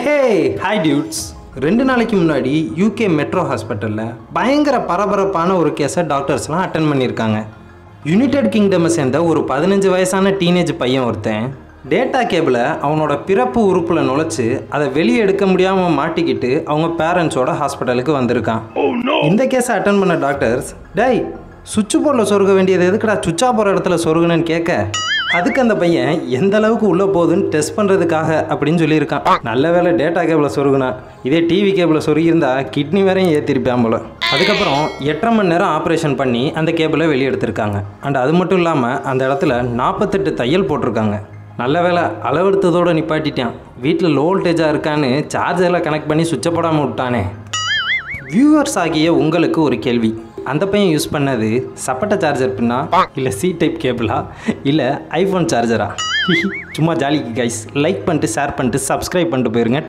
hey hi dudes ரெண்டு நாளைக்கு முன்னாடி யூகே மெட்ரோ ஹாஸ்பிட்டலில் பயங்கர பரபரப்பான ஒரு கேஸை டாக்டர்ஸ்லாம் அட்டன் பண்ணியிருக்காங்க யுனைடெட் கிங்டமை சேர்ந்த ஒரு பதினஞ்சு வயசான டீனேஜ் பையன் ஒருத்தன் டேட்டா கேபிளை அவனோட பிறப்பு உறுப்பில் நுழைச்சு அதை வெளியே எடுக்க முடியாமல் மாட்டிக்கிட்டு அவங்க பேரண்ட்ஸோட ஹாஸ்பிட்டலுக்கு வந்திருக்கான் இந்த கேஸை அட்டன் பண்ண டாக்டர்ஸ் டேய் சுவிட்ச் போர்டில் சொருக வேண்டியது எதுக்குடா சுவிட்சா போகிற இடத்துல சொருகுனேன்னு கேட்க அதுக்கு அந்த பையன் எந்த அளவுக்கு உள்ளே போகுதுன்னு டெஸ்ட் பண்ணுறதுக்காக அப்படின்னு சொல்லியிருக்கான் நல்ல வேளை டேட்டா கேபிளை சொருகுனா இதே டிவி கேபிளை சொருகியிருந்தா கிட்னி வேறையும் ஏற்றிருப்பான் போல அதுக்கப்புறம் எட்டரை மணி நேரம் ஆப்ரேஷன் பண்ணி அந்த கேபிளை வெளியே எடுத்திருக்காங்க அண்ட் அது மட்டும் இல்லாமல் அந்த இடத்துல நாற்பத்தெட்டு தையல் போட்டிருக்காங்க நல்ல வேளை அளவெடுத்ததோடு நிப்பாட்டிட்டான் வீட்டில் லோ வோல்டேஜாக இருக்கான்னு சார்ஜரில் கனெக்ட் பண்ணி சுவிட்சை போடாமல் விட்டானே வியூவர்ஸ் ஆகிய உங்களுக்கு ஒரு கேள்வி அந்த பையன் யூஸ் பண்ணது சப்பட்ட சார்ஜர் பின்னா இல்லை சி டைப் கேபிளா இல்லை ஐஃபோன் சார்ஜரா சும்மா ஜாலிக்கு கைஸ் லைக் பண்ணிட்டு ஷேர் பண்ணிட்டு சப்ஸ்கிரைப் பண்ணிட்டு போயிருங்க